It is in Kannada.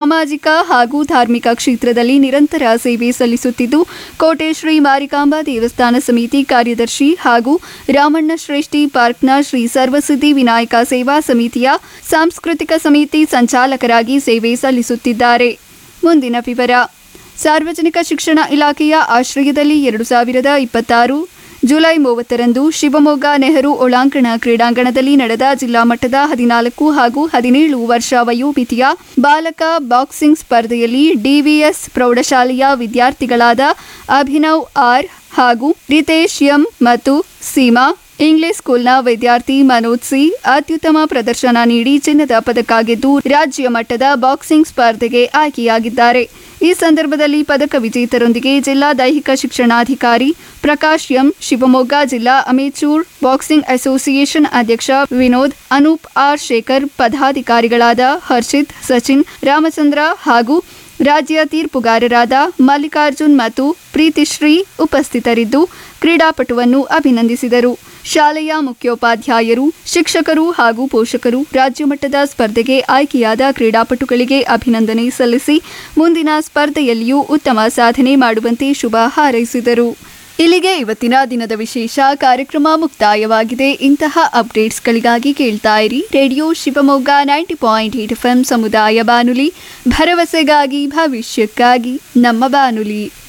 ಸಾಮಾಜಿಕ ಹಾಗೂ ಧಾರ್ಮಿಕ ಕ್ಷೇತ್ರದಲ್ಲಿ ನಿರಂತರ ಸೇವೆ ಸಲ್ಲಿಸುತ್ತಿದ್ದು ಕೋಟೆ ಶ್ರೀ ಮಾರಿಕಾಂಬಾ ದೇವಸ್ಥಾನ ಸಮಿತಿ ಕಾರ್ಯದರ್ಶಿ ಹಾಗೂ ರಾಮಣ್ಣ ಶ್ರೇಷ್ಠಿ ಪಾರ್ಕ್ನ ಶ್ರೀ ಸರ್ವಸಿದ್ಧಿ ವಿನಾಯಕ ಸೇವಾ ಸಮಿತಿಯ ಸಾಂಸ್ಕೃತಿಕ ಸಮಿತಿ ಸಂಚಾಲಕರಾಗಿ ಸೇವೆ ಸಲ್ಲಿಸುತ್ತಿದ್ದಾರೆ ಮುಂದಿನ ವಿವರ ಸಾರ್ವಜನಿಕ ಶಿಕ್ಷಣ ಇಲಾಖೆಯ ಆಶ್ರಯದಲ್ಲಿ ಎರಡು ಸಾವಿರದ ಇಪ್ಪತ್ತಾರು ಜುಲೈ ಮೂವತ್ತರಂದು ಶಿವಮೊಗ್ಗ ನೆಹರು ಒಳಾಂಗಣ ಕ್ರೀಡಾಂಗಣದಲ್ಲಿ ನಡೆದ ಜಿಲ್ಲಾ ಮಟ್ಟದ ಹದಿನಾಲ್ಕು ಹಾಗೂ ಹದಿನೇಳು ವರ್ಷ ವಯೋಮಿತಿಯ ಬಾಲಕ ಬಾಕ್ಸಿಂಗ್ ಸ್ಪರ್ಧೆಯಲ್ಲಿ ಡಿವಿಎಸ್ ಪ್ರೌಢಶಾಲೆಯ ವಿದ್ಯಾರ್ಥಿಗಳಾದ ಅಭಿನವ್ ಆರ್ ಹಾಗೂ ರಿತೇಶ್ ಎಂ ಮತ್ತು ಸೀಮಾ ಇಂಗ್ಲಿಷ್ ಸ್ಕೂಲ್ನ ವಿದ್ಯಾರ್ಥಿ ಮನೋಜ್ ಸಿ ಅತ್ಯುತ್ತಮ ಪ್ರದರ್ಶನ ನೀಡಿ ಚಿನ್ನದ ಪದಕ ಗೆದ್ದು ರಾಜ್ಯ ಮಟ್ಟದ ಬಾಕ್ಸಿಂಗ್ ಸ್ಪರ್ಧೆಗೆ ಆಯ್ಕೆಯಾಗಿದ್ದಾರೆ ಈ ಸಂದರ್ಭದಲ್ಲಿ ಪದಕ ವಿಜೇತರೊಂದಿಗೆ ಜಿಲ್ಲಾ ದೈಹಿಕ ಶಿಕ್ಷಣಾಧಿಕಾರಿ ಪ್ರಕಾಶ್ ಎಂ ಶಿವಮೊಗ್ಗ ಜಿಲ್ಲಾ ಅಮೇಚೂರ್ ಬಾಕ್ಸಿಂಗ್ ಅಸೋಸಿಯೇಷನ್ ಅಧ್ಯಕ್ಷ ವಿನೋದ್ ಅನೂಪ್ ಆರ್ ಶೇಖರ್ ಪದಾಧಿಕಾರಿಗಳಾದ ಹರ್ಷಿತ್ ಸಚಿನ್ ರಾಮಚಂದ್ರ ಹಾಗೂ ರಾಜ್ಯ ತೀರ್ಪುಗಾರರಾದ ಮಲ್ಲಿಕಾರ್ಜುನ್ ಮತ್ತು ಪ್ರೀತಿಶ್ರೀ ಉಪಸ್ಥಿತರಿದ್ದು ಕ್ರೀಡಾಪಟುವನ್ನು ಅಭಿನಂದಿಸಿದರು ಶಾಲೆಯ ಮುಖ್ಯೋಪಾಧ್ಯಾಯರು ಶಿಕ್ಷಕರು ಹಾಗೂ ಪೋಷಕರು ರಾಜ್ಯ ಮಟ್ಟದ ಸ್ಪರ್ಧೆಗೆ ಆಯ್ಕೆಯಾದ ಕ್ರೀಡಾಪಟುಗಳಿಗೆ ಅಭಿನಂದನೆ ಸಲ್ಲಿಸಿ ಮುಂದಿನ ಸ್ಪರ್ಧೆಯಲ್ಲಿಯೂ ಉತ್ತಮ ಸಾಧನೆ ಮಾಡುವಂತೆ ಶುಭ ಹಾರೈಸಿದರು ಇಲ್ಲಿಗೆ ಇವತ್ತಿನ ದಿನದ ವಿಶೇಷ ಕಾರ್ಯಕ್ರಮ ಮುಕ್ತಾಯವಾಗಿದೆ ಇಂತಹ ಅಪ್ಡೇಟ್ಸ್ಗಳಿಗಾಗಿ ಕೇಳ್ತಾ ಇರಿ radio Shivamogga ninety point eight F ಸಮುದಾಯ ಬಾನುಲಿ ಭರವಸೆಗಾಗಿ ಭವಿಷ್ಯಕ್ಕಾಗಿ ನಮ್ಮ ಬಾನುಲಿ